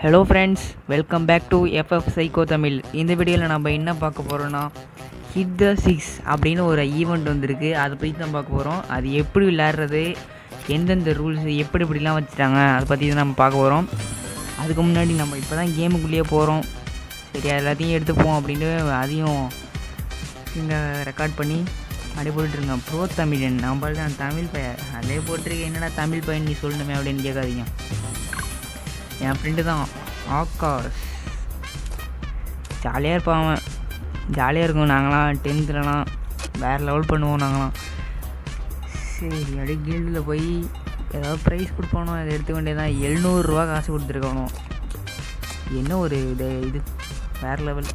Hello friends welcome back to FF psycho Tamil இந்த வீடியோவில் நம்ம என்ன பார்க்க போகிறோன்னா ஹிட் த சிக்ஸ் அப்படின்னு ஒரு ஈவெண்ட் வந்திருக்கு அதை பற்றி தான் பார்க்க போகிறோம் அது எப்படி விளையாடுறது எந்தெந்த ரூல்ஸ் எப்படி எப்படிலாம் வச்சுட்டாங்க அதை பற்றி தான் நம்ம பார்க்க போகிறோம் அதுக்கு முன்னாடி நம்ம இப்போ தான் கேமுக்குள்ளேயே போகிறோம் சரி எல்லாத்தையும் எடுத்துப்போம் அப்படின்ட்டு அதையும் இங்கே ரெக்கார்ட் பண்ணி அப்படியே போட்டுருங்க ப்ரோ தமிழன் நம்மள்ட்ட தான் தமிழ் பையன் அதே போட்டிருக்கேன் என்னடா தமிழ் பையன் நீ சொல்லணுமே அப்படின்னு கேட்காதீங்க என் ஃப்ரெண்டு தான் ஆகாஷ் ஜாலியாக இருப்பான் அவன் ஜாலியாக இருக்கும் நாங்களாம் டென்த்துலலாம் வேறு லெவல் பண்ணுவோம் நாங்களாம் சரி அப்படியே கில்டில் போய் ஏதாவது ப்ரைஸ் கொடுப்பானோ அதை எடுத்துக்க வேண்டியதான் எழுநூறுரூவா காசு கொடுத்துருக்கானோ என்ன ஒரு இது இது வேறு லெவல்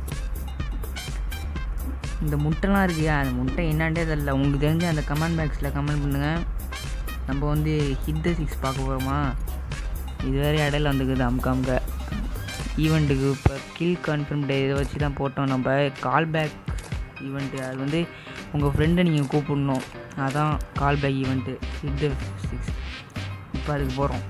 இந்த முட்டைலாம் இருக்குயா அந்த முட்டை என்னான்டே தெரியல உங்களுக்கு தெரிஞ்ச அந்த கமெண்ட் பாக்ஸில் கமெண்ட் பண்ணுங்கள் நம்ம வந்து ஹிட் த சிக்ஸ் பார்க்க போகிறோமா இது வேறு இடையில வந்துக்குது அமுக்க அமுக்க ஈவெண்ட்டுக்கு இப்போ கில் கன்ஃபார்ம் டே இதை வச்சு தான் போட்டோம் நம்ம கால் பேக் ஈவெண்ட்டு அது வந்து உங்கள் ஃப்ரெண்டை நீங்கள் கூப்பிடணும் அதான் call back event hit the six இப்போ அதுக்கு போகிறோம்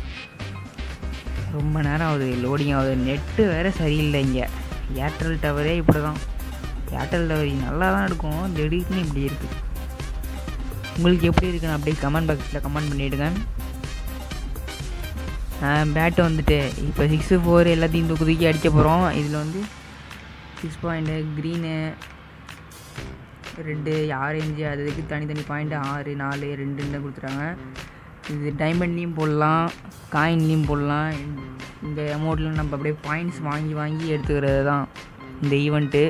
ரொம்ப நேரம் ஆகுது லோடிங் ஆகுது நெட்டு வேறு சரியில்லை இங்கே ஏர்டெல் டவரே இப்படி தான் ஏர்டெல் டவர் நல்லா தான் இருக்கும் திடீர்னு இப்படி இருக்குது உங்களுக்கு எப்படி இருக்குன்னு அப்படியே கமெண்ட் பாக்ஸில் கமெண்ட் பண்ணிவிடுங்க பேட்டு வந்துட்டு இப்போ சிக்ஸு ஃபோர் எல்லாத்தையும் தூக்கி தூக்கி அடிக்க போகிறோம் இதில் வந்து six point green red orange அது இதுக்கு தனித்தனி பாயிண்ட்டு ஆறு நாலு ரெண்டுன்னு கொடுத்துட்டாங்க இது டைமண்ட்லேயும் போடலாம் காயின்லேயும் போடலாம் இந்த அமௌண்ட்டில் நம்ம அப்படியே பாயிண்ட்ஸ் வாங்கி வாங்கி எடுத்துக்கிறது தான் இந்த ஈவெண்ட்டு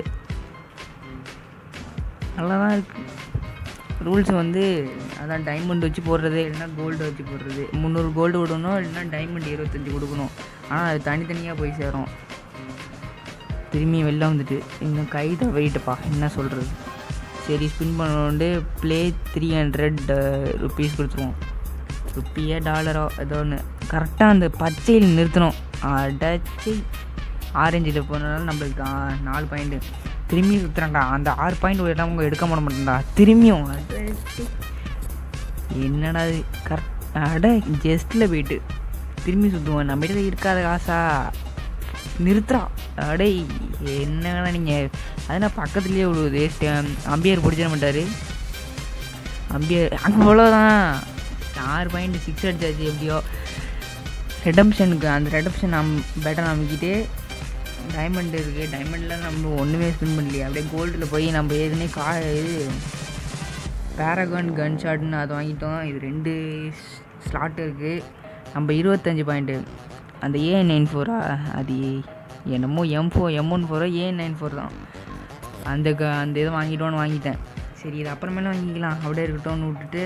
நல்லா தான் இருக்குது ரூல்ஸ் வந்து அதான் டைமண்ட் வச்சு போடுறது இல்லைன்னா கோல்டு வச்சு போடுறது முந்நூறு கோல்டு விடணும் இல்லைன்னா டைமண்ட் இருபத்தஞ்சி கொடுக்கணும் ஆனால் அது தனித்தனியாக போய் சேரும் திரும்பி வெளில வந்துட்டு இன்னும் கை தவறிட்டுப்பா என்ன சொல்கிறது சரி ஸ்பின் பண்ணோண்டு ப்ளே த்ரீ ஹண்ட்ரட் ருப்பீஸ் கொடுத்துருவோம் ருப்பியே டாலரோ ஏதோ ஒன்று கரெக்டாக அந்த பச்சையில் நிறுத்தணும் அடச்சி ஆரஞ்சில் போனாலும் நம்மளுக்கு ஆ- நாலு பாயிண்ட்டு திரும்பி சுற்றுறான்டா அந்த ஆறு பாயிண்ட் ஒரு இடம் அவங்க எடுக்க மாட்ட மாட்டேன்டா திரும்பியும் அடச்சி. என்னடா இது கரெக்ட் அட ஜஸ்ட்டில் போயிட்டு திரும்பி சுற்றுவோம் நம்மகிட்ட இருக்காத காசா நிறுத்துறா அடே என்னடா நீங்கள் அதனால் பக்கத்துலேயே விடுவது அம்பியர் பிடிச்சிட மாட்டார் அம்பியர் அங்கே அவ்வளோதான் ஆறு பாயிண்ட் சிக்ஸ் அடிச்சாச்சு எப்படியோ ரெடம்ஷனுக்கு அந்த ரெடம்ஷன் நம் பெட்டர் நம்பிக்கிட்டு டைமண்ட் இருக்குது டைமண்டில் நம்ம ஒன்றுமே ஸ்பின் பண்ணலையே அப்படியே கோல்டில் போய் நம்ம ஏற்கனவே கா இது பேரகான் கன் ஷாட்னு அதை வாங்கிட்டோம் இது ரெண்டு ஸ்லாட் இருக்குது நம்ம இருபத்தஞ்சி பாயிண்ட்டு அந்த ஏ நைன் ஃபோரா அது என்னமோ எம் ஃபோர் எம் ஒன் ஃபோரோ ஏ நைன் ஃபோர் தான் அந்த க அந்த இதை வாங்கிட்டோன்னு வாங்கிட்டேன் சரி இது அப்புறமேல வாங்கிக்கலாம் அப்படியே இருக்கட்டும்னு விட்டுட்டு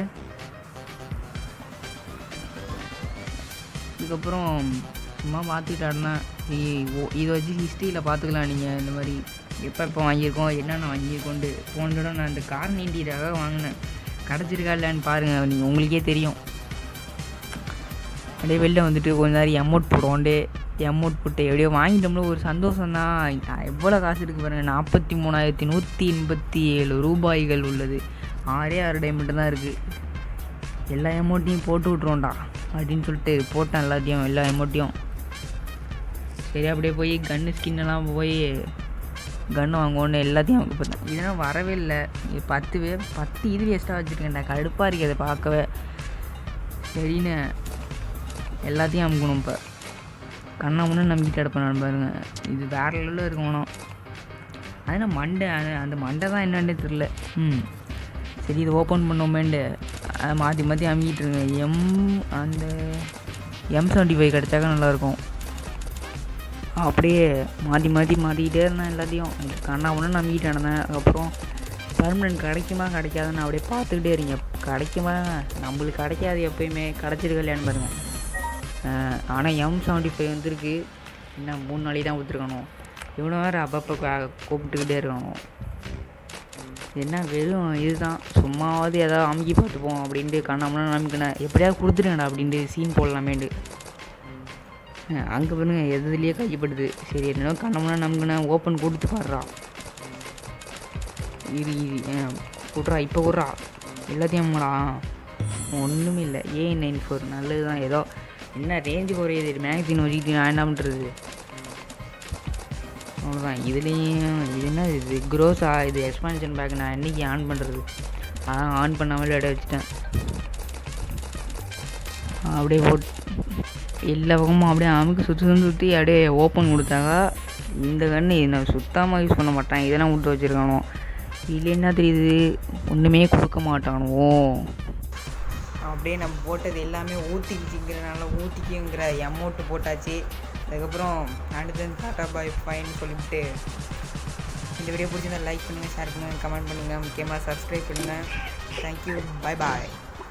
இதுக்கப்புறம் சும்மா பார்த்துக்கிட்டு ஆடினேன் இதை வச்சு ஹிஸ்ட்ரியில் பார்த்துக்கலாம் நீங்கள் இந்த மாதிரி எப்போ எப்போ வாங்கியிருக்கோம் என்னென்ன வாங்கியிருக்கோன்ட்டு போன தடவை நான் இந்த கார் நீண்டிக்காக வாங்கினேன் கிடச்சிருக்கா இல்லைன்னு பாருங்கள் நீங்கள் உங்களுக்கே தெரியும் அப்படியே வெளில வந்துட்டு கொஞ்ச நேரம் எமௌண்ட் போடுவோண்டே எமௌண்ட் போட்டு எப்படியோ வாங்கிட்டோம்னா ஒரு சந்தோஷம் தான் எவ்வளோ காசு இருக்குது பாருங்கள் நாற்பத்தி மூணாயிரத்தி நூற்றி எண்பத்தி ஏழு ரூபாய்கள் உள்ளது ஆறே ஆறு டைமண்ட் தான் இருக்குது எல்லா எமௌண்ட்டையும் போட்டு விட்ருவோம்டா அப்படின்னு சொல்லிட்டு போட்டேன் எல்லாத்தையும் எல்லா எமௌண்ட்டையும் சரி அப்படியே போய் கன்று ஸ்கின்னெல்லாம் போய் கன்று வாங்குவோன்னு எல்லாத்தையும் வாங்க பார்த்தேன் இதெல்லாம் வரவே இல்லை இது பத்து வே பத்து இது வேஸ்ட்டாக வச்சுருக்கேன்டா கடுப்பாக இருக்குது அதை பார்க்கவே சரின்னு எல்லாத்தையும் அமுக்கணும் இப்போ கண்ணா முன்னே நம்பிக்கிட்டு கிடப்பேன் நான் பாருங்க இது வேற லெவலில் இருக்கணும் அதனால் மண்டை அது- அந்த மண்டை தான் என்னன்னே தெரில ம் சரி இது ஓப்பன் பண்ணோமேண்டு அதை மாற்றி மாற்றி அமுக்கிட்டு இருங்க எம் அந்த எம் செவன்ட்டி ஃபைவ் கிடச்சாக்க நல்லாயிருக்கும் அப்படியே மாற்றி மாற்றி மாற்றிக்கிட்டே இருந்தேன் எல்லாத்தையும் கண்ணா ஒன்று நம்பிக்கிட்டு இருந்தேன் அதுக்கப்புறம் பர்மனெண்ட் கிடைக்குமா கிடைக்காதுன்னு அப்படியே பார்த்துக்கிட்டே இருங்க கிடைக்குமா நம்மளுக்கு கிடைக்காது எப்பயுமே கிடச்சிருக்கு இல்லையான்னு பாருங்கள் ஆனால் எம் செவன்ட்டி ஃபைவ் வந்துருக்கு இன்னும் மூணு நாளைக்கு தான் கொடுத்துருக்கணும் இவனை வேறு அப்பப்போ க- கூப்பிட்டுக்கிட்டே இருக்கணும் என்ன வெறும் இதுதான் சும்மாவது ஏதாவது அமுக்கி பார்த்துப்போம் அப்படின்ட்டு கண்ணாமலாம் நம்பிக்கினேன் எப்படியாவது கொடுத்துருங்கடா அப்படின்ட்டு சீன் போடலாமேண்டு அங்கே பாருங்க எதுலேயே கைப்படுது சரி என்னடா கண்ணமெல்லாம் நம்பிக்கினேன் ஓப்பன் கொடுத்து பாடுறா இது இது விட்றா இப்போ விட்றா எல்லாத்தையும் அம்மாடா ஒன்றுமே இல்லை ஏ நைன் ஃபோர் நல்லது தான் ஏதோ என்ன ரேஞ்சு குறையுது மேக்சின் வச்சுக்கிட்டு நான் என்ன பண்ணுறது அவ்வளோதான் இதுலேயும் இது என்ன இது க்ரோஸா இது எக்ஸ்பான்ஷன் பேக் நான் என்னைக்கு ஆன் பண்ணுறது அதான் ஆன் பண்ணாமல் இடம் வச்சுட்டேன் அப்படியே ஓட் எல்லா பக்கமும் அப்படியே அமுக்கு சுற்றி சுற்றி சுற்றி அப்படியே ஓப்பன் கொடுத்தாக்கா இந்த கன்று நான் சுத்தமாக யூஸ் பண்ண மாட்டான் இதெல்லாம் விட்டு வச்சுருக்கானோ இதில் என்ன தெரியுது ஒன்றுமே கொடுக்க மாட்டானுவோ அப்படியே நம்ம போட்டது எல்லாமே ஊற்றிக்கிச்சிங்கிறனால ஊற்றிக்குங்கிற அமௌண்ட்டு போட்டாச்சு அதுக்கப்புறம் அடுத்து டாட்டா பாய் ஃபைன் சொல்லிவிட்டு இந்த வீடியோ பிடிச்சிருந்தா லைக் பண்ணுங்கள் ஷேர் பண்ணுங்கள் கமெண்ட் பண்ணுங்கள் முக்கியமாக சப்ஸ்கிரைப் பண்ணுங்கள் தேங்க்யூ பாய் பாய்